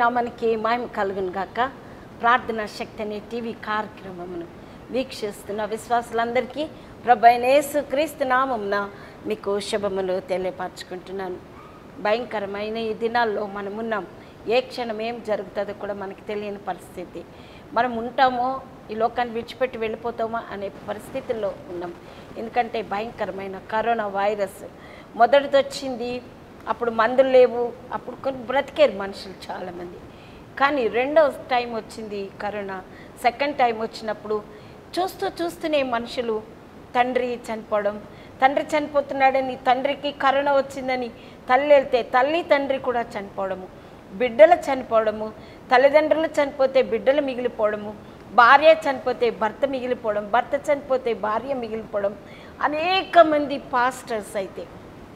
నామానికి మాయం కలుగును గాక ప్రార్థన శక్తి అనే టీవీ కార్యక్రమమును వీక్షిస్తున్న విశ్వాసులందరికీ ప్రభు అయిన యేసు క్రీస్తు నామమున మీకు శుభములు తెలియపరచుకుంటున్నాను భయంకరమైన ఈ దినాల్లో మనం ఉన్నాం ఏ క్షణం ఏం జరుగుతుందో కూడా మనకి తెలియని పరిస్థితి మనం ఉంటామో ఈ లోకాన్ని విడిచిపెట్టి వెళ్ళిపోతామో అనే పరిస్థితుల్లో ఉన్నాం ఎందుకంటే భయంకరమైన కరోనా వైరస్ మొదటిది వచ్చింది అప్పుడు మందులు లేవు అప్పుడు కొన్ని బ్రతికారు మనుషులు చాలామంది కానీ రెండో టైం వచ్చింది కరోనా సెకండ్ టైం వచ్చినప్పుడు చూస్తూ చూస్తూనే మనుషులు తండ్రి చనిపోవడం తండ్రి చనిపోతున్నాడని తండ్రికి కరోనా వచ్చిందని తల్లి వెళ్తే తల్లి తండ్రి కూడా చనిపోవడము బిడ్డలు చనిపోవడము తల్లిదండ్రులు చనిపోతే బిడ్డలు మిగిలిపోవడము భార్య చనిపోతే భర్త మిగిలిపోవడం భర్త చనిపోతే భార్య మిగిలిపోవడం అనేక మంది పాస్టర్స్ అయితే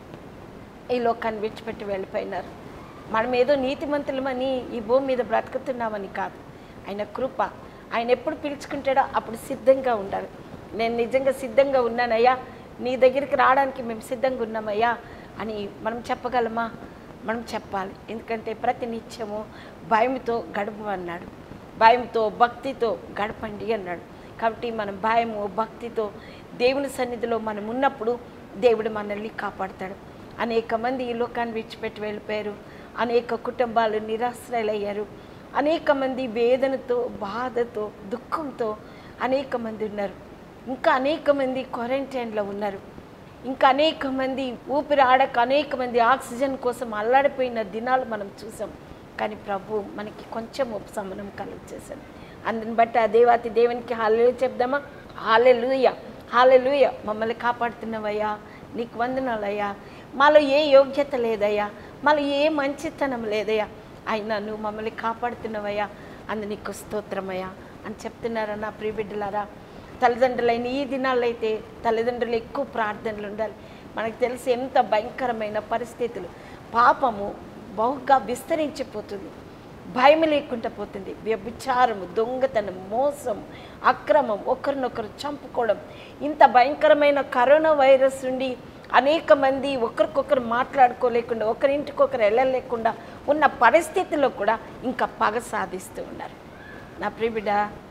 ఈ లోకాన్ని విడిచిపెట్టి వెళ్ళిపోయినారు మనం ఏదో నీతిమంతులమని ఈ భూమి మీద బ్రతుకుతున్నామని కాదు ఆయన కృప ఆయన ఎప్పుడు పిలుచుకుంటాడో అప్పుడు సిద్ధంగా ఉండాలి నేను నిజంగా సిద్ధంగా ఉన్నానయ్యా నీ దగ్గరికి రావడానికి మేము సిద్ధంగా ఉన్నామయ్యా అని మనం చెప్పగలమా మనం చెప్పాలి ఎందుకంటే ప్రతి నిత్యము భయంతో గడుపు అన్నాడు భయంతో భక్తితో గడపండి అన్నాడు కాబట్టి మనం భయము భక్తితో దేవుని సన్నిధిలో మనం ఉన్నప్పుడు దేవుడు మనల్ని కాపాడతాడు అనేక మంది ఈ లోకాన్ని విడిచిపెట్టి వెళ్ళిపోయారు అనేక కుటుంబాలు నిరాశ్రయులయ్యారు అనేక మంది వేదనతో బాధతో దుఃఖంతో అనేక మంది ఉన్నారు ఇంకా అనేక మంది క్వారంటైన్లో ఉన్నారు ఇంకా అనేక మంది ఊపిరి ఆడక అనేక మంది ఆక్సిజన్ కోసం అల్లాడిపోయిన దినాలు మనం చూసాం కానీ ప్రభు మనకి కొంచెం ఉపశమనం కలుగజేశాడు అందుని బట్టి ఆ దేవాతి దేవునికి హాలెలు చెప్దామా హాలెలుయ హాలెలుయ మమ్మల్ని కాపాడుతున్నవయ్యా నీకు వందనాలయ్యా మాలో ఏ యోగ్యత లేదయ్యా మాలో ఏ మంచితనం లేదయ్యా అయినా నువ్వు మమ్మల్ని కాపాడుతున్నవయ్యా అందు నీకు స్తోత్రమయ్యా అని చెప్తున్నారా నా ప్రియబిడ్డలారా తల్లిదండ్రులైన ఈ దినాల్లో అయితే తల్లిదండ్రులు ఎక్కువ ప్రార్థనలు ఉండాలి మనకు తెలిసి ఎంత భయంకరమైన పరిస్థితులు పాపము బహుగా విస్తరించిపోతుంది భయం లేకుండా పోతుంది వ్యభిచారము దొంగతనం మోసం అక్రమం ఒకరినొకరు చంపుకోవడం ఇంత భయంకరమైన కరోనా వైరస్ ఉండి అనేక మంది ఒకరికొకరు మాట్లాడుకోలేకుండా ఒకరింటికొకరు వెళ్ళలేకుండా ఉన్న పరిస్థితుల్లో కూడా ఇంకా పగ సాధిస్తూ ఉన్నారు నా ప్రియబిడ్డ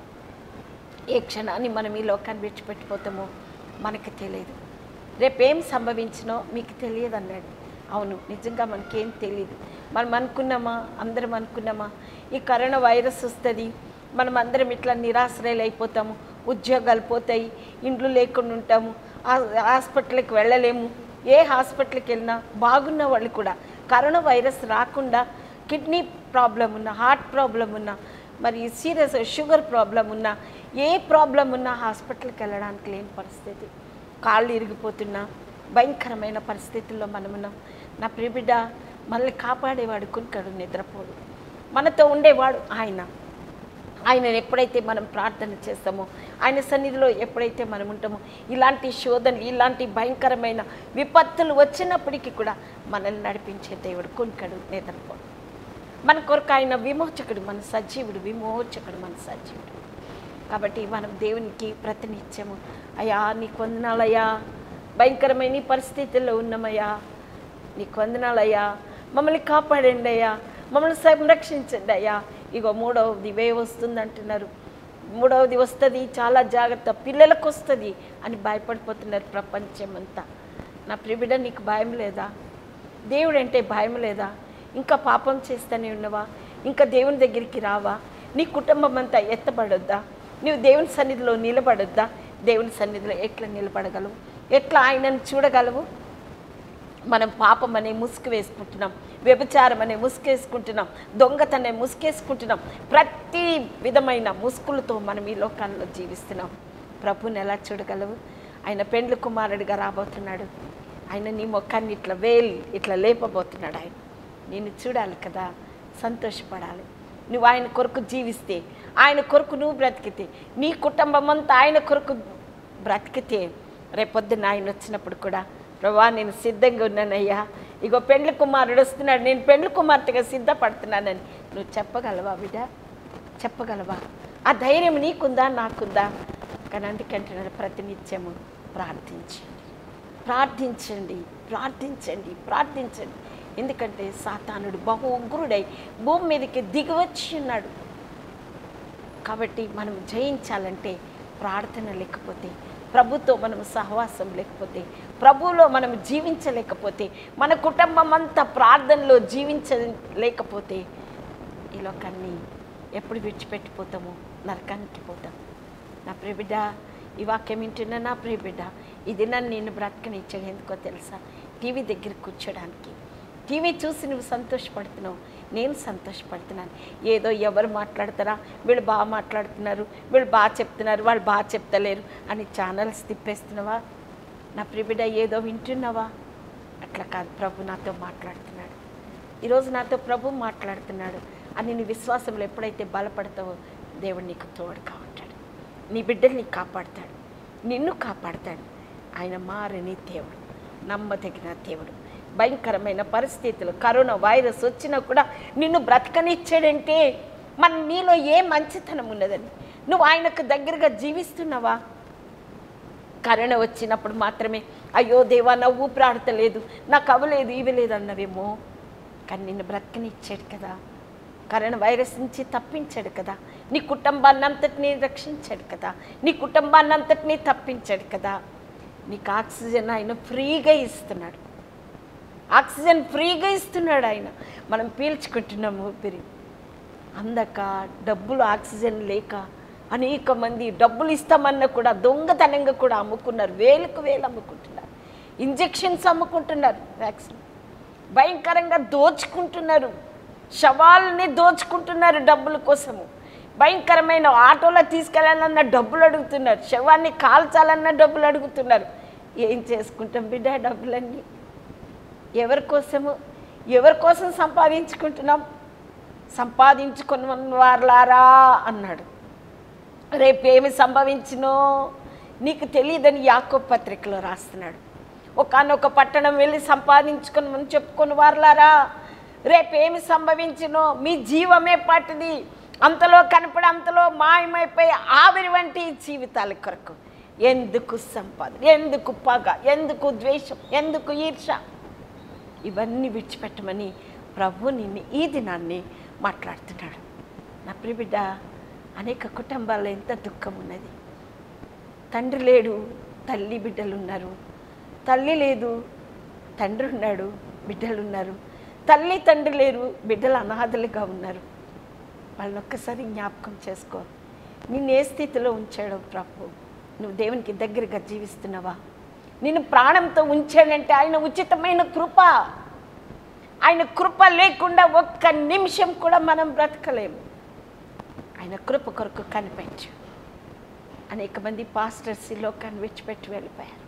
ఏ క్షణాన్ని మనం ఈ లోకాన్ని విడిచిపెట్టిపోతామో మనకు తెలియదు రేపేం సంభవించినో మీకు తెలియదు అన్నాడు అవును నిజంగా మనకేం తెలియదు మనం అనుకున్నామా అందరం అనుకున్నామా ఈ కరోనా వైరస్ వస్తుంది మనం అందరం ఇట్లా నిరాశ్రయులు అయిపోతాము ఉద్యోగాలు పోతాయి ఇండ్లు లేకుండా ఉంటాము ఆ- హాస్పిటల్కి వెళ్ళలేము ఏ హాస్పిటల్కి వెళ్ళినా బాగున్న వాళ్ళు కూడా కరోనా వైరస్ రాకుండా కిడ్నీ ప్రాబ్లం ఉన్న హార్ట్ ప్రాబ్లం ఉన్న మరి సీరియస్ షుగర్ ప్రాబ్లం ఉన్న ఏ ప్రాబ్లం ఉన్నా హాస్పిటల్కి వెళ్ళడానికి లేని పరిస్థితి కాళ్ళు ఇరిగిపోతున్నా భయంకరమైన పరిస్థితుల్లో మనం ఉన్నాం నా ప్రియబిడ్డ మనల్ని కాపాడేవాడు కునికడు నిద్రపోడు మనతో ఉండేవాడు ఆయన ఆయనను ఎప్పుడైతే మనం ప్రార్థన చేస్తామో ఆయన సన్నిధిలో ఎప్పుడైతే మనం ఉంటామో ఇలాంటి శోధన ఇలాంటి భయంకరమైన విపత్తులు వచ్చినప్పటికీ కూడా మనల్ని నడిపించే దేవుడు కునికడు నిద్రపోడు మన కొరకు ఆయన విమోచకుడు మన సజీవుడు విమోచకుడు మన సజీవుడు కాబట్టి మనం దేవునికి ప్రతినిత్యము అయ్యా నీకు వందనాలయ్యా భయంకరమైన ఈ పరిస్థితుల్లో ఉన్నామయ్యా నీకు వందనాలయ్యా మమ్మల్ని కాపాడండి అయ్యా మమ్మల్ని సంరక్షించండి అయ్యా ఇగో మూడవది వే వస్తుంది అంటున్నారు మూడవది వస్తుంది చాలా జాగ్రత్త పిల్లలకు వస్తుంది అని భయపడిపోతున్నారు ప్రపంచం అంతా నా ప్రిబిడ నీకు భయం లేదా దేవుడు అంటే భయం లేదా ఇంకా పాపం చేస్తూనే ఉన్నవా ఇంకా దేవుని దగ్గరికి రావా నీ కుటుంబం అంతా ఎత్తబడొద్దా నీవు దేవుని సన్నిధిలో నిలబడొద్దా దేవుని సన్నిధిలో ఎట్లా నిలబడగలవు ఎట్లా ఆయనను చూడగలవు మనం పాపం అనే ముసుగు వేసుకుంటున్నాం వ్యభిచారం అనే ముసుగు వేసుకుంటున్నాం దొంగతనే ముసుగేసుకుంటున్నాం ప్రతి విధమైన ముసుగులతో మనం ఈ లోకాల్లో జీవిస్తున్నాం ప్రభుని ఎలా చూడగలవు ఆయన పెండ్లు కుమారుడిగా రాబోతున్నాడు ఆయన నీ మొక్కాన్ని ఇట్లా వేలి ఇట్లా లేపబోతున్నాడు ఆయన నేను చూడాలి కదా సంతోషపడాలి నువ్వు ఆయన కొరకు జీవిస్తే ఆయన కొరకు నువ్వు బ్రతికితే నీ కుటుంబం అంతా ఆయన కొరకు బ్రతికితే రేపొద్దున ఆయన వచ్చినప్పుడు కూడా ప్రభా నేను సిద్ధంగా ఉన్నానయ్యా ఇగో పెండ్లి కుమారుడు వస్తున్నాడు నేను పెండ్లి కుమార్తెగా సిద్ధపడుతున్నానని నువ్వు చెప్పగలవా బిడ్డ చెప్పగలవా ఆ ధైర్యం నీకుందా నాకుందా కానీ అందుకంటున్నాడు ప్రతినిత్యము ప్రార్థించండి ప్రార్థించండి ప్రార్థించండి ప్రార్థించండి ఎందుకంటే సాతానుడు బహు ఉగ్రుడై భూమి మీదకి దిగివచ్చి ఉన్నాడు కాబట్టి మనం జయించాలంటే ప్రార్థన లేకపోతే ప్రభుతో మనం సహవాసం లేకపోతే ప్రభువులో మనం జీవించలేకపోతే మన కుటుంబం అంతా ప్రార్థనలో జీవించలేకపోతే ఈ లోకాన్ని ఎప్పుడు విడిచిపెట్టిపోతామో నరకానికి పోతాం నా ప్రియబిడ్డ ఈ వాక్యం వింటున్న నా ప్రియబిడ్డ ఇది నన్ను నేను బ్రతకనిచ్చాడు ఎందుకో తెలుసా టీవీ దగ్గర కూర్చోడానికి టీవీ చూసి నువ్వు సంతోషపడుతున్నావు నేను సంతోషపడుతున్నాను ఏదో ఎవరు మాట్లాడతారా వీళ్ళు బాగా మాట్లాడుతున్నారు వీళ్ళు బాగా చెప్తున్నారు వాళ్ళు బాగా చెప్తలేరు అని ఛానల్స్ తిప్పేస్తున్నావా నా ప్రియబిడ్డ ఏదో వింటున్నావా అట్లా కాదు ప్రభు నాతో మాట్లాడుతున్నాడు ఈరోజు నాతో ప్రభు మాట్లాడుతున్నాడు అని నీ విశ్వాసంలో ఎప్పుడైతే బలపడతావో దేవుడు నీకు తోడుగా ఉంటాడు నీ బిడ్డల్ని కాపాడతాడు నిన్ను కాపాడతాడు ఆయన మారని దేవుడు నమ్మదగిన దేవుడు భయంకరమైన పరిస్థితులు కరోనా వైరస్ వచ్చినా కూడా నిన్ను బ్రతకనిచ్చాడంటే మన నీలో ఏ మంచితనం ఉన్నదని నువ్వు ఆయనకు దగ్గరగా జీవిస్తున్నావా కరోనా వచ్చినప్పుడు మాత్రమే అయ్యో దేవా నా ఊపిరాడతలేదు నాకు అవ్వలేదు ఇవి లేదు అన్నవేమో కానీ నిన్ను బ్రతకనిచ్చాడు కదా కరోనా వైరస్ నుంచి తప్పించాడు కదా నీ కుటుంబాన్ని అంతటినీ రక్షించాడు కదా నీ కుటుంబాన్ని అంతటినీ తప్పించాడు కదా నీకు ఆక్సిజన్ ఆయన ఫ్రీగా ఇస్తున్నాడు ఆక్సిజన్ ఫ్రీగా ఇస్తున్నాడు ఆయన మనం పీల్చుకుంటున్నాం ఊపిరి అందక డబ్బులు ఆక్సిజన్ లేక అనేక మంది డబ్బులు ఇస్తామన్నా కూడా దొంగతనంగా కూడా అమ్ముకున్నారు వేలకు వేలు అమ్ముకుంటున్నారు ఇంజెక్షన్స్ అమ్ముకుంటున్నారు వ్యాక్సిన్ భయంకరంగా దోచుకుంటున్నారు శవాలని దోచుకుంటున్నారు డబ్బుల కోసము భయంకరమైన ఆటోలో తీసుకెళ్ళాలన్న డబ్బులు అడుగుతున్నారు శవాన్ని కాల్చాలన్న డబ్బులు అడుగుతున్నారు ఏం చేసుకుంటాం బిడ్డ డబ్బులన్నీ ఎవరి కోసము ఎవరి కోసం సంపాదించుకుంటున్నాం సంపాదించుకున్న వారులారా అన్నాడు రేపేమి సంభవించినో నీకు తెలియదని యాకో పత్రికలో రాస్తున్నాడు ఒకనొక పట్టణం వెళ్ళి సంపాదించుకుని మనం చెప్పుకుని వారులారా రేపేమి సంభవించినో మీ జీవమే పట్టిది అంతలో కనపడి అంతలో మాయమైపోయి ఆవిరి వంటి జీవితాల కొరకు ఎందుకు సంపాదన ఎందుకు పగ ఎందుకు ద్వేషం ఎందుకు ఈర్ష ఇవన్నీ విడిచిపెట్టమని ప్రభు నిన్ను ఈ దినాన్ని మాట్లాడుతున్నాడు నా ప్రియబిడ్డ అనేక కుటుంబాల్లో ఎంత దుఃఖం ఉన్నది తండ్రి లేడు తల్లి బిడ్డలు ఉన్నారు తల్లి లేదు తండ్రి ఉన్నాడు బిడ్డలు ఉన్నారు తల్లి తండ్రి లేరు బిడ్డలు అనాథలుగా ఉన్నారు వాళ్ళని ఒక్కసారి జ్ఞాపకం చేసుకో నిన్ను ఏ స్థితిలో ఉంచాడో ప్రభు నువ్వు దేవునికి దగ్గరగా జీవిస్తున్నావా నిన్ను ప్రాణంతో ఉంచాడంటే ఆయన ఉచితమైన కృప ఆయన కృప లేకుండా ఒక్క నిమిషం కూడా మనం బ్రతకలేము ఆయన కృప కొరకు కనిపించు అనేక మంది పాస్టర్స్ ఈ లోకాన్ని విడిచిపెట్టి వెళ్ళిపోయారు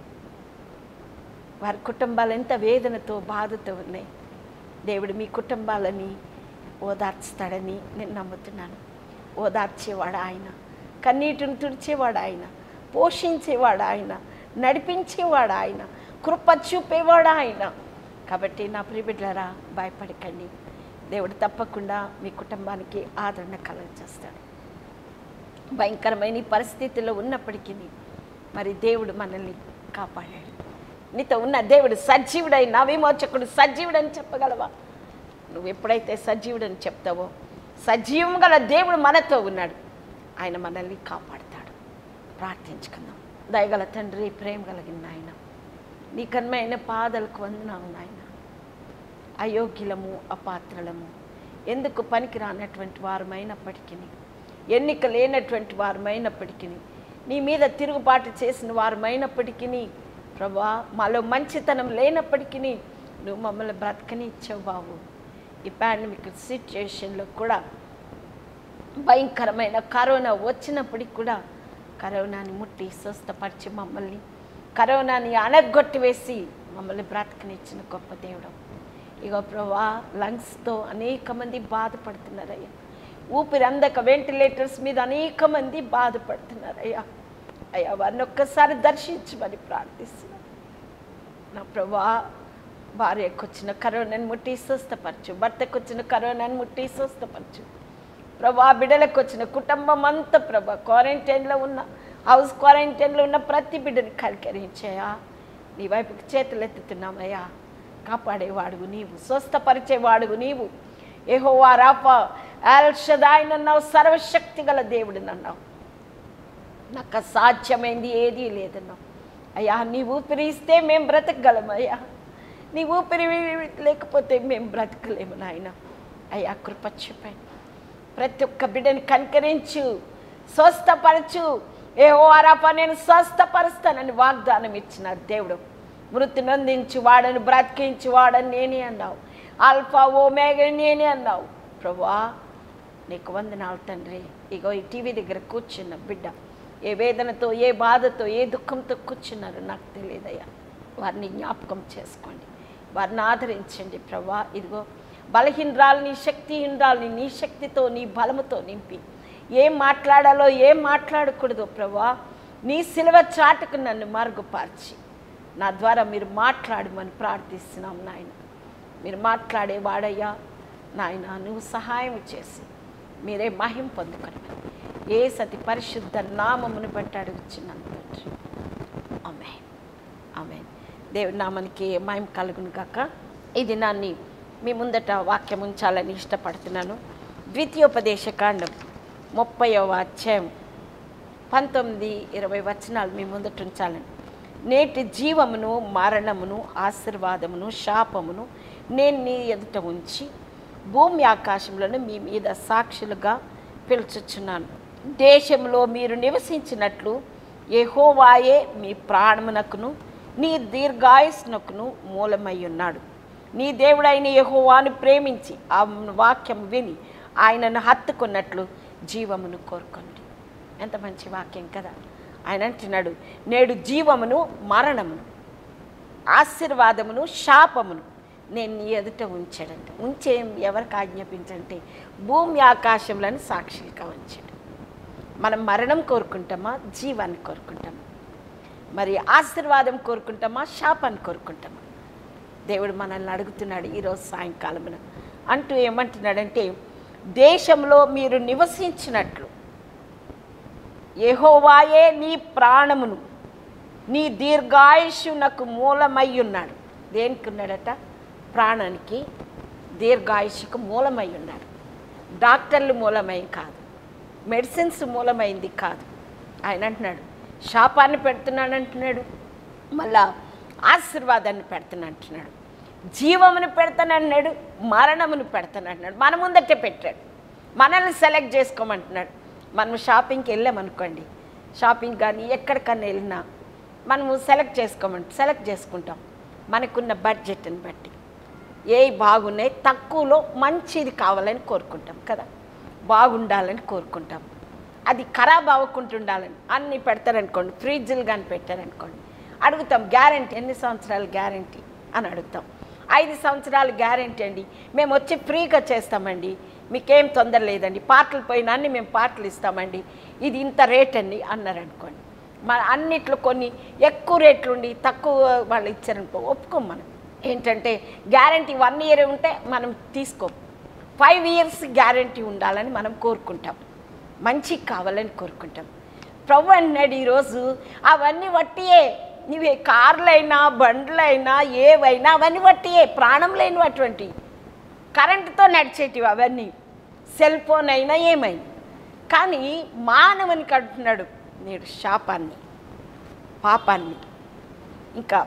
వారి కుటుంబాలు ఎంత వేదనతో బాధతో ఉన్నాయి దేవుడు మీ కుటుంబాలని ఓదార్చుతాడని నేను నమ్ముతున్నాను ఓదార్చేవాడు ఆయన కన్నీటిని తుడిచేవాడు ఆయన పోషించేవాడు ఆయన నడిపించేవాడు ఆయన కృప చూపేవాడు ఆయన కాబట్టి నా ప్రియబిడ్డలారా భయపడకండి దేవుడు తప్పకుండా మీ కుటుంబానికి ఆదరణ కలగజేస్తాడు భయంకరమైన ఈ పరిస్థితుల్లో ఉన్నప్పటికీ మరి దేవుడు మనల్ని కాపాడాడు నీతో ఉన్న దేవుడు సజీవుడై నా విమోచకుడు సజీవుడని చెప్పగలవా నువ్వు ఎప్పుడైతే సజీవుడని చెప్తావో సజీవం గల దేవుడు మనతో ఉన్నాడు ఆయన మనల్ని కాపాడుతాడు ప్రార్థించుకుందాం దయగల తండ్రి ప్రేమ కలిగిన నాయన నీ కన్మైన పాదలకు వందనాలు నాయన అయోగ్యులము అపాత్రలము ఎందుకు పనికి రానటువంటి వారమైనప్పటికీ ఎన్నిక లేనటువంటి వారమైనప్పటికీ నీ మీద తిరుగుబాటు చేసిన వారమైనప్పటికీ ప్రభా మాలో మంచితనం లేనప్పటికీ నువ్వు మమ్మల్ని బ్రతకని ఇచ్చావు బాబు ఈ పాండమిక్ సిచ్యుయేషన్లో కూడా భయంకరమైన కరోనా వచ్చినప్పటికి కూడా కరోనాని ముట్టి స్వస్థపరిచి మమ్మల్ని కరోనాని అనగొట్టి వేసి మమ్మల్ని బ్రతకనిచ్చిన గొప్ప దేవుడు ఇగో ప్రభా లంగ్స్తో అనేక మంది బాధపడుతున్నారయ్యా ఊపిరి అందక వెంటిలేటర్స్ మీద అనేక మంది బాధపడుతున్నారయ్యా అయ్యా వారిని ఒక్కసారి దర్శించమని ప్రార్థిస్తున్నాను నా ప్రభా భార్యకు వచ్చిన కరోనాని ముట్టి స్వస్థపరచు భర్తకు వచ్చిన కరోనాని ముట్టి స్వస్థపరచు ప్రభా బిడ్డలకు వచ్చిన కుటుంబం అంతా ప్రభా క్వారంటైన్లో ఉన్న హౌస్ క్వారంటైన్లో ఉన్న ప్రతి బిడ్డని కనికరించాయా నీ వైపుకి చేతులు ఎత్తుతున్నామయ్యా కాపాడేవాడుగు నీవు స్వస్థపరిచేవాడుగు నీవు ఏహోవా రాపా అన్నావు సర్వశక్తి గల దేవుడు అన్నావు నాకు అసాధ్యమైంది ఏదీ లేదన్నావు అయ్యా నీ ఊపిరి ఇస్తే మేము బ్రతకగలం అయ్యా నీ ఊపిరి లేకపోతే మేము బ్రతకలేము నాయన అయ్యా కృప చెప్పండి ప్రతి ఒక్క బిడ్డని కనికరించు స్వస్థపరచు ఏ ఓ అరాప నేను స్వస్థపరుస్తానని వాగ్దానం ఇచ్చిన దేవుడు మృతి నందించి వాడని బ్రతికించి వాడని నేనే అన్నావు ఆల్ఫా ఓ మేఘ నేనే అన్నావు ప్రభా నీకు వందనాలు తండ్రి ఇగో ఈ టీవీ దగ్గర కూర్చున్న బిడ్డ ఏ వేదనతో ఏ బాధతో ఏ దుఃఖంతో కూర్చున్నారో నాకు తెలియదయ్యా వారిని జ్ఞాపకం చేసుకోండి వారిని ఆదరించండి ప్రభా ఇదిగో బలహీనరాలని శక్తిహీనరాలని నీ శక్తితో నీ బలముతో నింపి ఏం మాట్లాడాలో ఏం మాట్లాడకూడదు ప్రభా నీ సిలువ చాటుకు నన్ను మరుగుపార్చి నా ద్వారా మీరు మాట్లాడమని ప్రార్థిస్తున్నాం నాయన మీరు మాట్లాడే వాడయ్యా నాయన నువ్వు సహాయం చేసి మీరే మహిం పొందుకొని ఏ సతి పరిశుద్ధ నామమును బట్టి అడుగుచున్నాను తండ్రి ఆమె ఆమె దేవుడి నామానికి మహిమ కలుగును కాక ఇది నాన్ని మీ ముందట వాక్యం ఉంచాలని ఇష్టపడుతున్నాను ద్వితీయోపదేశ కాండం ముప్పైవ అధ్యాయం పంతొమ్మిది ఇరవై వచనాలు మీ ముందట ఉంచాలని నేటి జీవమును మరణమును ఆశీర్వాదమును శాపమును నేను నీ ఎదుట ఉంచి భూమి ఆకాశములను మీ మీద సాక్షులుగా పిలుచుచున్నాను దేశంలో మీరు నివసించినట్లు యెహోవాయే మీ ప్రాణమునకును నీ దీర్ఘాయుస్నకును మూలమై ఉన్నాడు నీ దేవుడైన యెహోవాను ప్రేమించి ఆ వాక్యం విని ఆయనను హత్తుకున్నట్లు జీవమును కోరుకోండి ఎంత మంచి వాక్యం కదా ఆయన అంటున్నాడు నేడు జీవమును మరణమును ఆశీర్వాదమును శాపమును నేను నీ ఎదుట ఉంచాడంట ఉంచే ఎవరికి ఆజ్ఞాపించంటే భూమి ఆకాశములను సాక్షిగా ఉంచాడు మనం మరణం కోరుకుంటామా జీవాన్ని కోరుకుంటామా మరి ఆశీర్వాదం కోరుకుంటామా శాపాన్ని కోరుకుంటామా దేవుడు మనల్ని అడుగుతున్నాడు ఈరోజు సాయంకాలమున అంటూ ఏమంటున్నాడంటే దేశంలో మీరు నివసించినట్లు యెహోవాయే నీ ప్రాణమును నీ దీర్ఘాయుషునకు మూలమై ఉన్నాడు దేనికి ఉన్నాడట ప్రాణానికి దీర్ఘాయుషుకు మూలమై ఉన్నాడు డాక్టర్లు మూలమై కాదు మెడిసిన్స్ మూలమైంది కాదు ఆయన అంటున్నాడు శాపాన్ని పెడుతున్నాడు అంటున్నాడు మళ్ళా ఆశీర్వాదాన్ని పెడతాను అంటున్నాడు జీవమును పెడతానన్నాడు మరణమును పెడతాను అంటున్నాడు మన ముందటే పెట్టాడు మనల్ని సెలెక్ట్ చేసుకోమంటున్నాడు మనం షాపింగ్కి వెళ్ళామనుకోండి షాపింగ్ కానీ ఎక్కడికన్నా వెళ్ళినా మనము సెలెక్ట్ చేసుకోమంట సెలెక్ట్ చేసుకుంటాం మనకున్న బడ్జెట్ని బట్టి ఏ బాగున్నాయి తక్కువలో మంచిది కావాలని కోరుకుంటాం కదా బాగుండాలని కోరుకుంటాం అది ఖరాబ్ అవ్వకుంటుండాలని అన్నీ పెడతారనుకోండి ఫ్రిడ్జ్లు కానీ పెట్టారనుకోండి అడుగుతాం గ్యారంటీ ఎన్ని సంవత్సరాలు గ్యారంటీ అని అడుగుతాం ఐదు సంవత్సరాలు గ్యారంటీ అండి మేము వచ్చి ఫ్రీగా చేస్తామండి మీకేం తొందర లేదండి పాటలు పోయినా అన్ని మేము పాటలు ఇస్తామండి ఇది ఇంత రేట్ అండి అన్నారు అనుకోండి మన అన్నిట్లో కొన్ని ఎక్కువ రేట్లు ఉండి తక్కువ వాళ్ళు ఇచ్చారనుకో ఒప్పుకోం మనం ఏంటంటే గ్యారంటీ వన్ ఇయర్ ఉంటే మనం తీసుకోం ఫైవ్ ఇయర్స్ గ్యారంటీ ఉండాలని మనం కోరుకుంటాం మంచి కావాలని కోరుకుంటాం ప్రభు అన్నాడు ఈరోజు అవన్నీ వట్టియే నీవే కార్లైనా బండ్లైనా ఏవైనా అవన్నీ వట్టియే ప్రాణం లేనివి అటువంటి కరెంటుతో నడిచేటివి అవన్నీ సెల్ ఫోన్ అయినా ఏమైనా కానీ మానవునికి అంటున్నాడు నేడు శాపాన్ని పాపాన్ని ఇంకా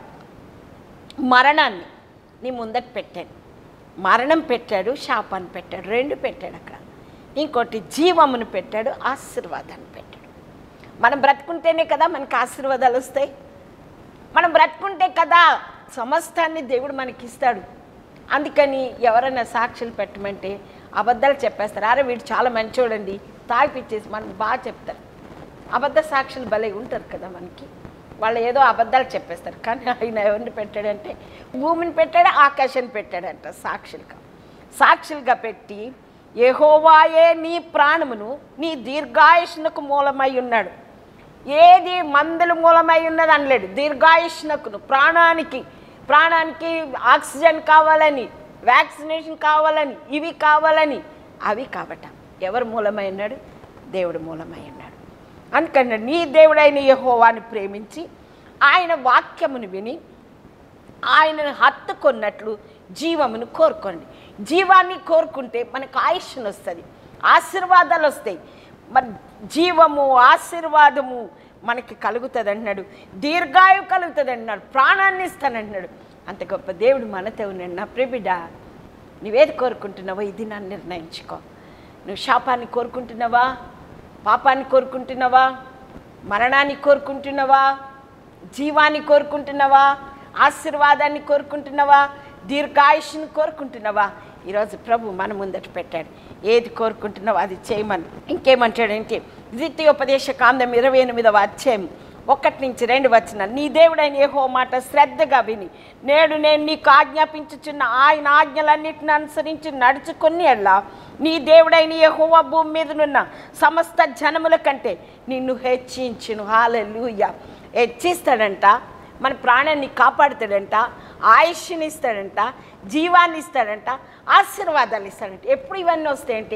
మరణాన్ని నీ ముందట పెట్టాడు మరణం పెట్టాడు శాపాన్ని పెట్టాడు రెండు పెట్టాడు అక్కడ ఇంకోటి జీవమును పెట్టాడు ఆశీర్వాదాన్ని పెట్టాడు మనం బ్రతుకుంటేనే కదా మనకి ఆశీర్వాదాలు వస్తాయి మనం బ్రతుకుంటే కదా సమస్తాన్ని దేవుడు మనకి ఇస్తాడు అందుకని ఎవరైనా సాక్షులు పెట్టమంటే అబద్ధాలు చెప్పేస్తారు అరే వీడు చాలా మంచోడండి తాగిపిచ్చేసి మనకు బాగా చెప్తారు అబద్ధ సాక్షులు భలే ఉంటారు కదా మనకి వాళ్ళు ఏదో అబద్ధాలు చెప్పేస్తారు కానీ ఆయన ఎవరిని పెట్టాడంటే భూమిని పెట్టాడు ఆకాశాన్ని పెట్టాడంట సాక్షులుగా సాక్షులుగా పెట్టి యెహోవాయే నీ ప్రాణమును నీ దీర్ఘాయుష్నకు మూలమై ఉన్నాడు ఏది మందులు మూలమై ఉన్నది అనలేడు దీర్ఘాయుష్నకును ప్రాణానికి ప్రాణానికి ఆక్సిజన్ కావాలని వ్యాక్సినేషన్ కావాలని ఇవి కావాలని అవి కాబట ఎవరు మూలమై ఉన్నాడు దేవుడు మూలమై ఉన్నాడు అందుకని నీ దేవుడైన యెహోవాని ప్రేమించి ఆయన వాక్యమును విని ఆయనను హత్తుకున్నట్లు జీవమును కోరుకోండి జీవాన్ని కోరుకుంటే మనకు ఆయుష్ను వస్తుంది ఆశీర్వాదాలు వస్తాయి మరి జీవము ఆశీర్వాదము మనకి కలుగుతుంది అంటున్నాడు దీర్ఘాయు కలుగుతుంది అంటున్నాడు ప్రాణాన్ని ఇస్తానంటున్నాడు అంత గొప్ప దేవుడు మనతో ఉన్నాడు నా ప్రిబిడ నువ్వేది కోరుకుంటున్నావో ఇది నన్ను నిర్ణయించుకో నువ్వు శాపాన్ని కోరుకుంటున్నావా పాపాన్ని కోరుకుంటున్నావా మరణాన్ని కోరుకుంటున్నావా జీవాన్ని కోరుకుంటున్నావా ఆశీర్వాదాన్ని కోరుకుంటున్నావా దీర్ఘాయుష్ని కోరుకుంటున్నావా ఈరోజు ప్రభు మన ముందట పెట్టాడు ఏది కోరుకుంటున్నావో అది చేయమని ఇంకేమంటాడంటే ద్వితీయోపదేశ కాండం ఇరవై ఎనిమిదవ అధ్యాయం ఒకటి నుంచి రెండు వచ్చిన నీ దేవుడైన ఏహో మాట శ్రద్ధగా విని నేడు నేను నీకు ఆజ్ఞాపించుచున్న ఆయన ఆజ్ఞలన్నిటిని అనుసరించి నడుచుకుని ఎల్లా నీ దేవుడైన యెహోవా భూమి మీదనున్న సమస్త జనముల కంటే నిన్ను హెచ్చించును హాలెలూయ హెచ్చిస్తాడంట మన ప్రాణాన్ని కాపాడుతాడంట ఆయుష్ని ఇస్తాడంట జీవాన్ని ఇస్తాడంట ఆశీర్వాదాలు ఇస్తాడంట ఎప్పుడు ఇవన్నీ వస్తాయంటే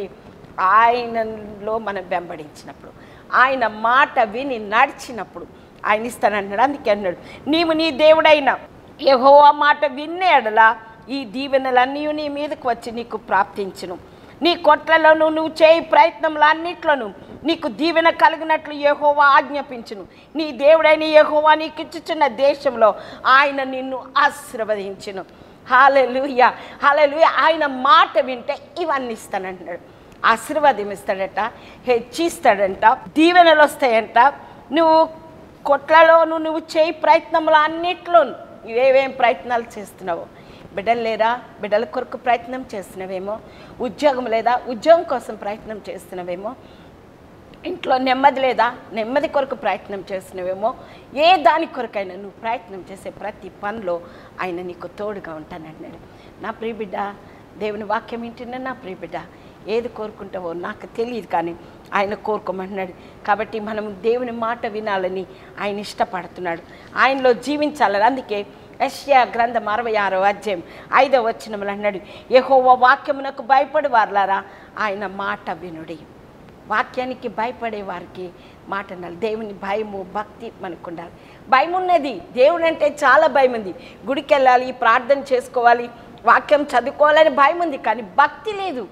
ఆయనలో మనం వెంబడించినప్పుడు ఆయన మాట విని నడిచినప్పుడు ఆయన ఇస్తానంటున్నాడు అందుకే అన్నాడు నీవు నీ దేవుడైన యెహోవా మాట విన్నే ఎడలా ఈ దీవెనలన్నీ నీ మీదకు వచ్చి నీకు ప్రాప్తించును నీ కొట్లలోను నువ్వు చేయి ప్రయత్నములన్నిట్లోనూ నీకు దీవెన కలిగినట్లు యెహోవా ఆజ్ఞాపించును నీ దేవుడైన యెహోవా నీకు ఇచ్చుచున్న దేశంలో ఆయన నిన్ను ఆశీర్వదించును హాలెలుయ హాలెలుయ ఆయన మాట వింటే ఇవన్నీ ఇస్తానంటున్నాడు ఆశీర్వాదం ఇస్తాడట హెచ్చిస్తాడంట దీవెనలు వస్తాయంట నువ్వు కొట్లలోను నువ్వు చేయి ప్రయత్నములు అన్నిట్లోనూ నువ్వేవేం ప్రయత్నాలు చేస్తున్నావో బిడ్డలు లేరా బిడ్డల కొరకు ప్రయత్నం చేస్తున్నావేమో ఉద్యోగం లేదా ఉద్యోగం కోసం ప్రయత్నం చేస్తున్నావేమో ఇంట్లో నెమ్మది లేదా నెమ్మది కొరకు ప్రయత్నం చేస్తున్నావేమో ఏ దాని కొరకైనా నువ్వు ప్రయత్నం చేసే ప్రతి పనిలో ఆయన నీకు తోడుగా ఉంటానన్నాడు నా ప్రియబిడ్డ దేవుని వాక్యం వింటున్నా నా ప్రియబిడ్డ ఏది కోరుకుంటావో నాకు తెలియదు కానీ ఆయన కోరుకోమంటున్నాడు కాబట్టి మనం దేవుని మాట వినాలని ఆయన ఇష్టపడుతున్నాడు ఆయనలో జీవించాలని అందుకే యష్యా గ్రంథం అరవై ఆరో అధ్యాయం ఐదో వచ్చినములు అన్నాడు యెహోవా వాక్యమునకు భయపడి వారులారా ఆయన మాట వినుడి వాక్యానికి భయపడే వారికి మాట అనాలి దేవుని భయము భక్తి మనకు ఉండాలి భయం ఉన్నది దేవుడు అంటే చాలా భయం ఉంది గుడికి వెళ్ళాలి ప్రార్థన చేసుకోవాలి వాక్యం చదువుకోవాలని భయం ఉంది కానీ భక్తి లేదు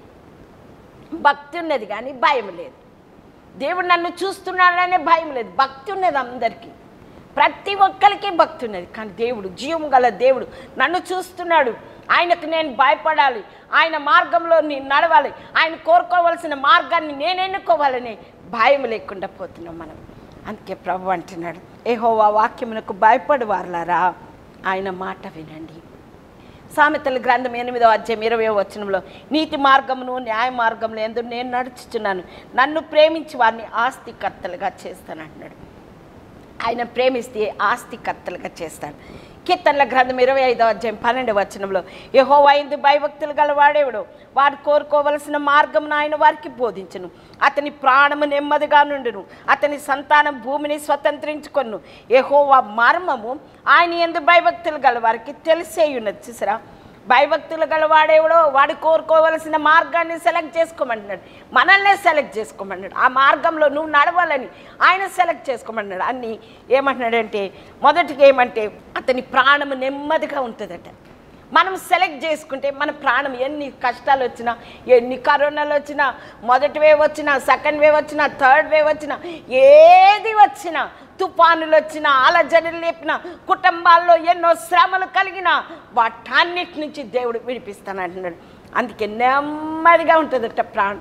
భక్తి ఉన్నది కానీ భయం లేదు దేవుడు నన్ను చూస్తున్నాడనే భయం లేదు భక్తి ఉన్నది అందరికీ ప్రతి ఒక్కరికి భక్తి ఉన్నది కానీ దేవుడు జీవం గల దేవుడు నన్ను చూస్తున్నాడు ఆయనకు నేను భయపడాలి ఆయన మార్గంలో నేను నడవాలి ఆయన కోరుకోవాల్సిన మార్గాన్ని నేను ఎన్నుకోవాలని భయం లేకుండా పోతున్నాం మనం అందుకే ప్రభు అంటున్నాడు ఏహోవా వాక్యమునకు భయపడు వారులారా ఆయన మాట వినండి సామెతల గ్రంథం ఎనిమిదో అధ్యాయం ఇరవై వచనంలో నీతి మార్గమును న్యాయ మార్గంలో ఎందుకు నేను నడుచుచున్నాను నన్ను ప్రేమించి వారిని ఆస్తికర్తలుగా చేస్తాను అంటున్నాడు ఆయన ప్రేమిస్తే ఆస్తికర్తలుగా చేస్తాడు కీర్తనల గ్రంథం ఇరవై ఐదో అధ్యాయం పన్నెండు వచనంలో యహోవా ఇందు భయభక్తులు గలవాడేవుడు వారు కోరుకోవలసిన మార్గం ఆయన వారికి బోధించును అతని ప్రాణము నెమ్మదిగా నుండును అతని సంతానం భూమిని స్వతంత్రించుకొను యహోవా మర్మము ఆయన ఎందు భయభక్తులు గల వారికి తెలిసే ఉన్నది చూసారా భయభక్తులు గలవాడేవాడో వాడు కోరుకోవలసిన మార్గాన్ని సెలెక్ట్ చేసుకోమంటున్నాడు మనల్నే సెలెక్ట్ చేసుకోమన్నాడు ఆ మార్గంలో నువ్వు నడవాలని ఆయన సెలెక్ట్ చేసుకోమన్నాడు అన్ని ఏమంటున్నాడంటే మొదటిగా ఏమంటే అతని ప్రాణము నెమ్మదిగా ఉంటుందట మనం సెలెక్ట్ చేసుకుంటే మన ప్రాణం ఎన్ని కష్టాలు వచ్చినా ఎన్ని కరోనాలు వచ్చినా మొదటి వేవ్ వచ్చినా సెకండ్ వేవ్ వచ్చినా థర్డ్ వేవ్ వచ్చినా ఏది వచ్చినా తుఫానులు వచ్చినా అలజడులు లేపిన కుటుంబాల్లో ఎన్నో శ్రమలు కలిగిన వాటన్నిటి నుంచి దేవుడు విడిపిస్తానంటున్నాడు అందుకే నెమ్మదిగా ఉంటుందట ప్రాణం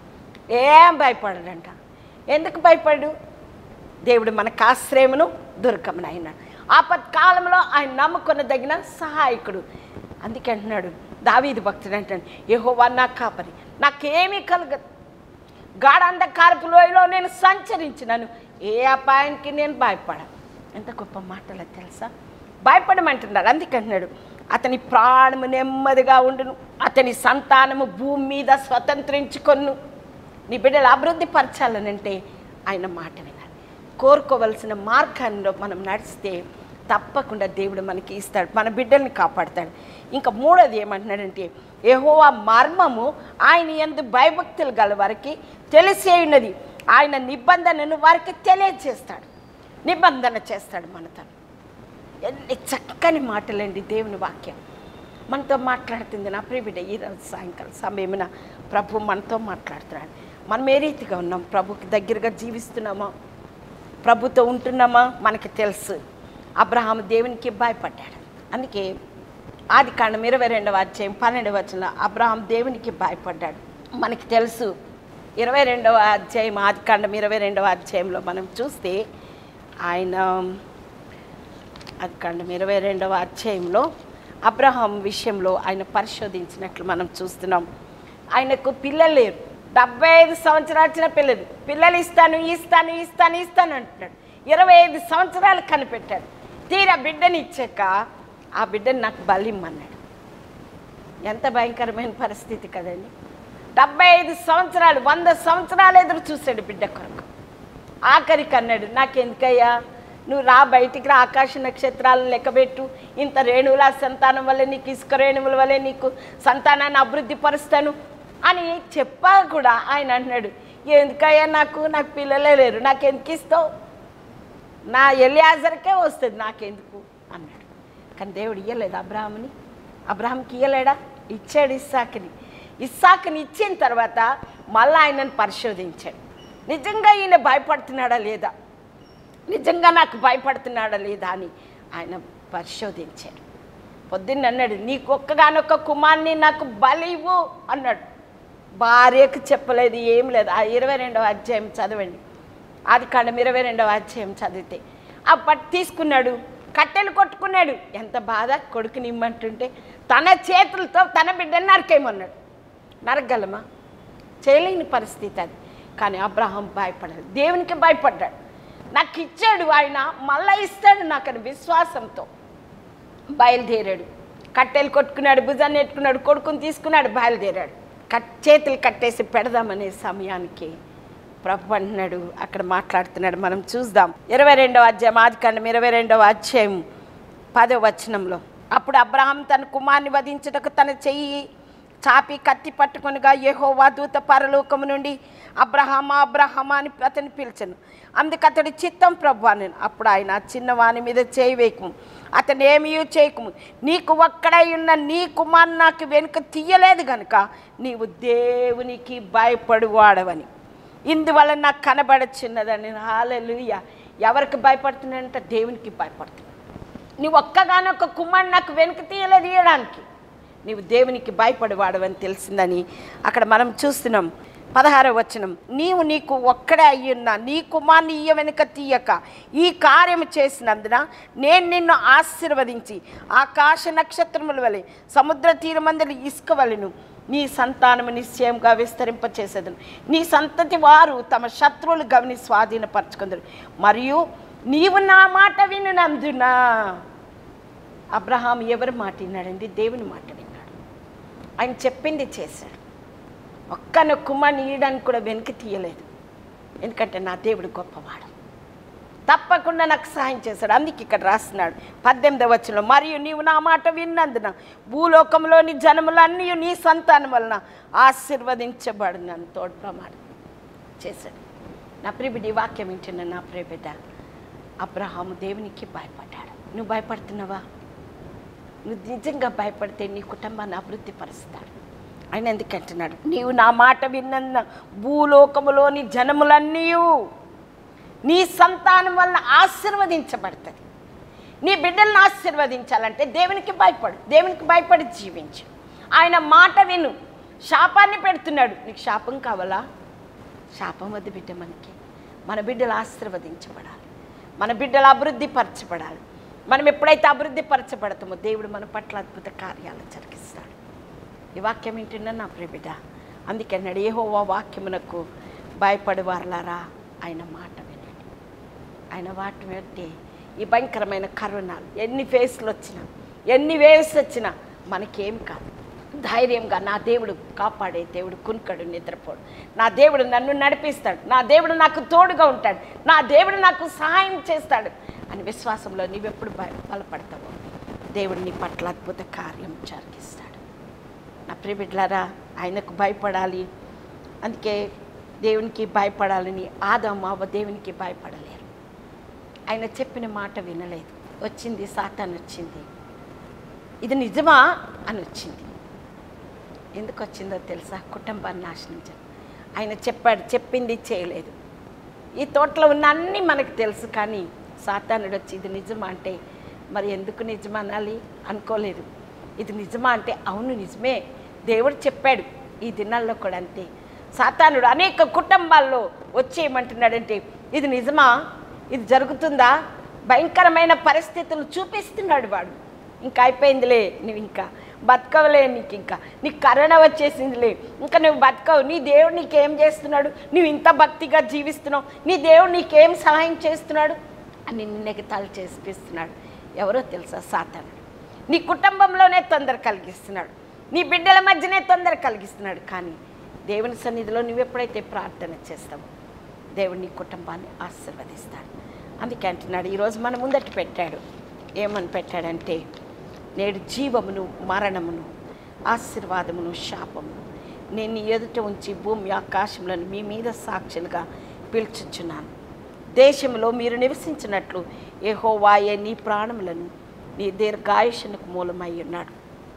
ఏం భయపడడంట ఎందుకు భయపడు దేవుడు మనకు ఆశ్రయమును దుర్గమును అయినాడు ఆపత్కాలంలో ఆయన నమ్ముకున్న తగిన సహాయకుడు అందుకే అంటున్నాడు దావీదు భక్తుడు అంటాడు యెహోవా నా కాపరి నాకేమీ కలగదు గాఢంధకారపు లోయలో నేను సంచరించినాను ఏ అపాయానికి నేను భయపడను ఎంత గొప్ప మాటలో తెలుసా భయపడమంటున్నాడు అందుకంటున్నాడు అతని ప్రాణము నెమ్మదిగా ఉండును అతని సంతానము భూమి మీద స్వతంత్రించుకొను నీ బిడ్డలు అభివృద్ధి పరచాలనంటే ఆయన మాట వినాలి కోరుకోవలసిన మార్గాల్లో మనం నడిస్తే తప్పకుండా దేవుడు మనకి ఇస్తాడు మన బిడ్డల్ని కాపాడుతాడు ఇంకా మూడోది ఏమంటున్నాడంటే యెహోవా మర్మము ఆయన ఎందు భయభక్తులు గల వారికి తెలిసే ఉన్నది ఆయన నిబంధనను వారికి తెలియజేస్తాడు నిబంధన చేస్తాడు మనతో ఎన్ని చక్కని మాటలండి దేవుని వాక్యం మనతో మాట్లాడుతుంది నా ప్రియ బిడ్డ ఈరోజు సాయంకాలం సమయమున ప్రభు మనతో మాట్లాడుతున్నాడు మనం ఏ రీతిగా ఉన్నాం ప్రభుకి దగ్గరగా జీవిస్తున్నామా ప్రభుతో ఉంటున్నామా మనకి తెలుసు అబ్రహాం దేవునికి భయపడ్డాడు అందుకే ఆది కాండం ఇరవై రెండవ అధ్యాయం పన్నెండవ వచనంలో అబ్రహాం దేవునికి భయపడ్డాడు మనకి తెలుసు ఇరవై రెండవ అధ్యాయం ఆది కాండం ఇరవై రెండవ అధ్యాయంలో మనం చూస్తే ఆయన అది కాండం ఇరవై రెండవ అధ్యాయంలో అబ్రహాం విషయంలో ఆయన పరిశోధించినట్లు మనం చూస్తున్నాం ఆయనకు పిల్లలు లేరు డెబ్బై ఐదు సంవత్సరాలు వచ్చిన పిల్లలు పిల్లలు ఇస్తాను ఇస్తాను ఇస్తాను ఇస్తాను అంటున్నాడు ఇరవై ఐదు సంవత్సరాలు కనిపెట్టాడు తీరా బిడ్డని ఇచ్చాక ఆ బిడ్డని నాకు బలిమ్మన్నాడు ఎంత భయంకరమైన పరిస్థితి కదండి డెబ్బై ఐదు సంవత్సరాలు వంద సంవత్సరాలు ఎదురు చూశాడు బిడ్డ కొరకు ఆఖరికి అన్నాడు నాకెందుకయ్యా నువ్వు రా బయటికి రా ఆకాశ నక్షత్రాలను లెక్కబెట్టు ఇంత రేణువుల సంతానం వల్ల నీకు ఇసుక రేణువుల వల్లే నీకు సంతానాన్ని అభివృద్ధి పరుస్తాను అని చెప్పా కూడా ఆయన అన్నాడు ఎందుకయ్యా నాకు నాకు పిల్లలే లేరు నాకెందుకు ఇస్తావు నా ఎలియాజర్కే వస్తుంది నాకెందుకు అన్నాడు కానీ దేవుడు ఇయ్యలేదు అబ్రాహ్మని అబ్రాహంకి ఇయ్యలేడా ఇచ్చాడు ఇస్సాకుని ఇస్సాకుని ఇచ్చిన తర్వాత మళ్ళీ ఆయనను పరిశోధించాడు నిజంగా ఈయన భయపడుతున్నాడా లేదా నిజంగా నాకు భయపడుతున్నాడా లేదా అని ఆయన పరిశోధించాడు పొద్దున్న అన్నాడు నీకు ఒక్కగానొక్క కుమార్ని నాకు బలి ఇవ్వు అన్నాడు భార్యకు చెప్పలేదు ఏం లేదు ఆ ఇరవై రెండవ అధ్యాయం చదవండి ఆది కాండం ఇరవై రెండవ అధ్యాయం చదివితే ఆ పట్టు తీసుకున్నాడు కట్టెలు కొట్టుకున్నాడు ఎంత బాధ కొడుకుని ఇమ్మంటుంటే తన చేతులతో తన బిడ్డని నరకేయమన్నాడు నరగలమా చేయలేని పరిస్థితి అది కానీ అబ్రహాం భయపడలేదు దేవునికి భయపడ్డాడు నాకు ఇచ్చాడు ఆయన మళ్ళా ఇస్తాడు నాకు అని విశ్వాసంతో బయలుదేరాడు కట్టెలు కొట్టుకున్నాడు భుజాన్ని ఎట్టుకున్నాడు కొడుకుని తీసుకున్నాడు బయలుదేరాడు కట్ చేతులు కట్టేసి పెడదామనే సమయానికి ప్రభు అంటున్నాడు అక్కడ మాట్లాడుతున్నాడు మనం చూద్దాం ఇరవై రెండవ అధ్యాయం ఆది కాండం ఇరవై రెండవ అధ్యాయం పదో వచనంలో అప్పుడు అబ్రహాం తన కుమార్ని వధించుటకు తన చెయ్యి చాపి కత్తి పట్టుకొనగా యెహోవా దూత పరలోకము నుండి అబ్రహామా అబ్రహమా అని అతని పిలిచను అందుకు అతడి చిత్తం ప్రభు అని అప్పుడు ఆయన ఆ చిన్నవాని మీద చేయి వేయకము అతను ఏమీ చేయకము నీకు ఒక్కడై ఉన్న నీ కుమార్ నాకు వెనుక తీయలేదు గనుక నీవు దేవునికి భయపడువాడవని ఇందువల్ల నాకు కనబడచున్నదని హాలెలుయ ఎవరికి భయపడుతున్నాడంటే దేవునికి భయపడుతున్నాడు నీవు ఒక్కగానొక్క కుమార్ నాకు వెనుక తీయలేదు ఇయ్యడానికి నీవు దేవునికి భయపడేవాడవని తెలిసిందని అక్కడ మనం చూస్తున్నాం పదహారవ వచనం నీవు నీకు ఒక్కడే అయ్యున్నా నీ కుమార్ని ఇయ్య వెనుక తీయక ఈ కార్యము చేసినందున నేను నిన్ను ఆశీర్వదించి ఆకాశ నక్షత్రముల వలె సముద్ర తీరమందలి ఇసుక వలెను నీ సంతానము నిశ్చయంగా విస్తరింపచేసేదను నీ సంతతి వారు తమ శత్రువులు గమని స్వాధీనపరచుకుందరు మరియు నీవు నా మాట వినునందునా అబ్రహాం ఎవరి మాట విన్నాడండి దేవుని మాట విన్నాడు ఆయన చెప్పింది చేశాడు ఒక్కన కుమార్ని ఇయడానికి కూడా వెనక్కి తీయలేదు ఎందుకంటే నా దేవుడు గొప్పవాడు తప్పకుండా నాకు సహాయం చేశాడు అందుకే ఇక్కడ రాస్తున్నాడు పద్దెనిమిదవ వచనంలో మరియు నీవు నా మాట విన్నందున భూలోకంలోని జనములన్నీ నీ సంతానం వలన ఆశీర్వదించబడినని తోడు ప్రమాణం చేశాడు నా ప్రియబిడ్డ ఈ వాక్యం వింటున్న నా ప్రియబిడ్డ అబ్రహాము దేవునికి భయపడ్డాడు నువ్వు భయపడుతున్నావా నువ్వు నిజంగా భయపడితే నీ కుటుంబాన్ని అభివృద్ధి పరుస్తాడు ఆయన ఎందుకంటున్నాడు నీవు నా మాట విన్నందున భూలోకములోని జనములన్నీ నీ సంతానం వలన ఆశీర్వదించబడుతుంది నీ బిడ్డలను ఆశీర్వదించాలంటే దేవునికి భయపడు దేవునికి భయపడి జీవించు ఆయన మాట విను శాపాన్ని పెడుతున్నాడు నీకు శాపం కావాలా శాపం వద్దు బిడ్డ మనకి మన బిడ్డలు ఆశీర్వదించబడాలి మన బిడ్డలు అభివృద్ధి పరచబడాలి మనం ఎప్పుడైతే అభివృద్ధి పరచబడతామో దేవుడు మన పట్ల అద్భుత కార్యాలు జరిగిస్తాడు ఈ వాక్యం ఏంటన్నా నా ప్రియ బిడ్డ అందుకే అన్నాడు ఏహోవా వాక్యమునకు భయపడేవారులారా ఆయన మాట వినండి ఆయన మాట వింటే ఈ భయంకరమైన కరోనాలు ఎన్ని ఫేస్లు వచ్చినా ఎన్ని వేవ్స్ వచ్చినా మనకేం కాదు ధైర్యంగా నా దేవుడు కాపాడే దేవుడు కునుకడు నిద్రపోడు నా దేవుడు నన్ను నడిపిస్తాడు నా దేవుడు నాకు తోడుగా ఉంటాడు నా దేవుడు నాకు సహాయం చేస్తాడు అని విశ్వాసంలో నీవెప్పుడు బ బలపడతావో దేవుడు నీ పట్ల అద్భుత కార్యం జరిగిస్తాడు నా ప్రియబిడ్లారా ఆయనకు భయపడాలి అందుకే దేవునికి భయపడాలని ఆదాము అవ్వ దేవునికి భయపడలేరు ఆయన చెప్పిన మాట వినలేదు వచ్చింది సాతాన్ వచ్చింది ఇది నిజమా అని వచ్చింది ఎందుకు వచ్చిందో తెలుసా కుటుంబాన్ని నాశనం చేయడం ఆయన చెప్పాడు చెప్పింది చేయలేదు ఈ తోటలో ఉన్న అన్నీ మనకు తెలుసు కానీ సాతానుడు వచ్చి ఇది నిజమా అంటే మరి ఎందుకు నిజమా అనాలి అనుకోలేదు ఇది నిజమా అంటే అవును నిజమే దేవుడు చెప్పాడు ఈ దినాల్లో కూడా అంతే సాతానుడు అనేక కుటుంబాల్లో వచ్చేయమంటున్నాడంటే ఇది నిజమా ఇది జరుగుతుందా భయంకరమైన పరిస్థితులు చూపిస్తున్నాడు వాడు ఇంకా అయిపోయిందిలే నువ్వు ఇంకా బతకవలే నీకు ఇంకా నీకు కరోనా వచ్చేసిందిలే ఇంకా నువ్వు బతకవు నీ దేవుడు నీకేం చేస్తున్నాడు నువ్వు ఇంత భక్తిగా జీవిస్తున్నావు నీ దేవుడు నీకేం సహాయం చేస్తున్నాడు అని నిన్నెగతాలు చేసిపిస్తున్నాడు ఎవరో తెలుసా సాతానుడు నీ కుటుంబంలోనే తొందర కలిగిస్తున్నాడు నీ బిడ్డల మధ్యనే తొందర కలిగిస్తున్నాడు కానీ దేవుని సన్నిధిలో నువ్వు ఎప్పుడైతే ప్రార్థన చేస్తావో దేవుడు నీ కుటుంబాన్ని ఆశీర్వదిస్తాడు అందుకే అంటున్నాడు ఈరోజు మన ముందట పెట్టాడు ఏమని పెట్టాడంటే నేడు జీవమును మరణమును ఆశీర్వాదమును శాపమును నేను నీ ఎదుట ఉంచి భూమి ఆకాశములను మీ మీద సాక్షులుగా పిలుచుచున్నాను దేశంలో మీరు నివసించినట్లు యెహోవాయే నీ ప్రాణములను నీ దీర్ఘాయుషునకు మూలమై ఉన్నాడు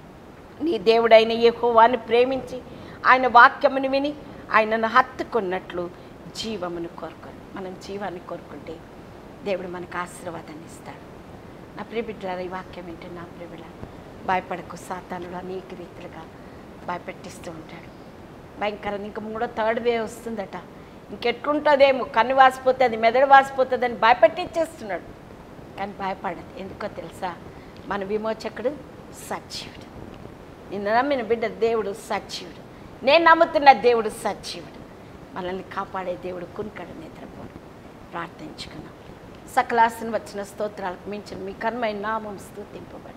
నీ దేవుడైన యెహోవాని ప్రేమించి ఆయన వాక్యమును విని ఆయనను హత్తుకున్నట్లు జీవమును కోరుకోరు మనం జీవాన్ని కోరుకుంటే దేవుడు మనకు ఆశీర్వాదాన్ని ఇస్తాడు నా ప్రియబిడ్డలారా ఈ వాక్యం ఏంటంటే నా ప్రియబిడ్డ భయపడకు సాతానుడు అనేక రీతిలుగా భయపెట్టిస్తూ ఉంటాడు భయంకరంగా ఇంకా మూడో థర్డ్ వే వస్తుందట ఇంకెట్లుంటుందేమో కన్ను వాసిపోతుంది మెదడు వాసిపోతుంది అని భయపెట్టిచ్చేస్తున్నాడు కానీ భయపడదు ఎందుకో తెలుసా మన విమోచకుడు సజీవుడు నిన్ను నమ్మిన బిడ్డ దేవుడు సజీవుడు నేను నమ్ముతున్న దేవుడు సజీవుడు మనల్ని కాపాడే దేవుడు కునికడు నిద్రపోడు ప్రార్థించుకున్నాం సకలాసన వచ్చిన స్తోత్రాలకు మించిన మీ కన్మైన నామం స్థుతింపబడి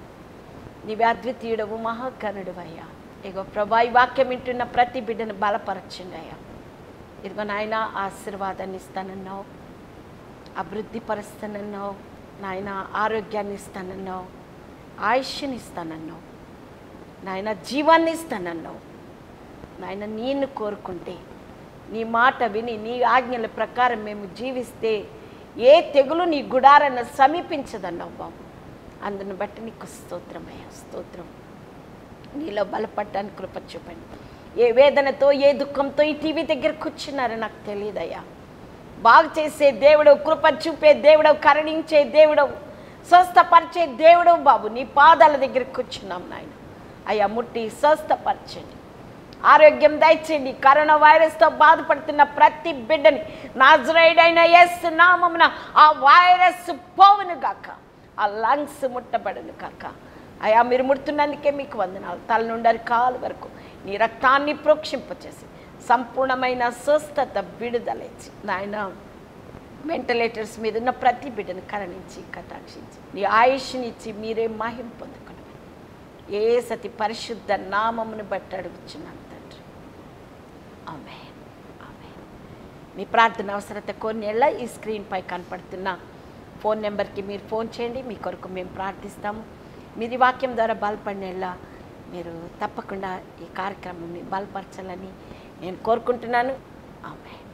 నీవే అద్వితీయుడవు మహాకరుడు అయ్యా ఇగో ప్రభా ఈ వాక్యం వింటున్న ప్రతి బిడ్డను బలపరచండి అయ్యా ఇదిగో నాయన ఆశీర్వాదాన్ని ఇస్తానన్నావు అభివృద్ధి పరుస్తానన్నావు నాయన ఆరోగ్యాన్ని ఇస్తానన్నావు ఆయుష్ని ఇస్తానన్నావు నాయన జీవాన్ని ఇస్తానన్నావు నాయన నేను కోరుకుంటే నీ మాట విని నీ ఆజ్ఞల ప్రకారం మేము జీవిస్తే ఏ తెగులు నీ గుడారన్న సమీపించదన్నావు బాబు అందును బట్టి నీకు స్తోత్రమయ్యా స్తోత్రం నీలో బలపడ్డానికి కృప చూపండి ఏ వేదనతో ఏ దుఃఖంతో ఈ టీవీ దగ్గర కూర్చున్నారో నాకు తెలియదయ్యా బాగు చేసే దేవుడు కృప చూపే దేవుడు కరుణించే దేవుడు స్వస్థపరిచే దేవుడు బాబు నీ పాదాల దగ్గర కూర్చున్నాం నాయన అయ్యా ముట్టి స్వస్థపరచండి ఆరోగ్యం దయచేయండి కరోనా వైరస్తో బాధపడుతున్న ప్రతి బిడ్డని నాజరైడైన ఎస్ నామమున ఆ వైరస్ పోవును గాక ఆ లంగ్స్ ముట్టబడును కాక అయా మీరు ముడుతున్నందుకే మీకు వందనాలు తల నుండి కాలు వరకు నీ రక్తాన్ని ప్రోక్షింపచేసి సంపూర్ణమైన స్వస్థత విడుదలేచి నాయన వెంటిలేటర్స్ మీద ఉన్న ప్రతి బిడ్డను కరణించి కటాక్షించి నీ ఆయుష్ని ఇచ్చి మీరే మహిం పొందుకుని ఏ సతి పరిశుద్ధ నామమును బట్టి అడుగుచున్నాను తండ్రి ఆమె ఆమె మీ ప్రార్థన అవసరత కొన్నేళ్ళ ఈ స్క్రీన్పై కనపడుతున్న ఫోన్ నెంబర్కి మీరు ఫోన్ చేయండి మీ కొరకు మేము ప్రార్థిస్తాము మీది వాక్యం ద్వారా బలపడినేళ్ళ మీరు తప్పకుండా ఈ కార్యక్రమాన్ని బలపరచాలని నేను కోరుకుంటున్నాను ఆమె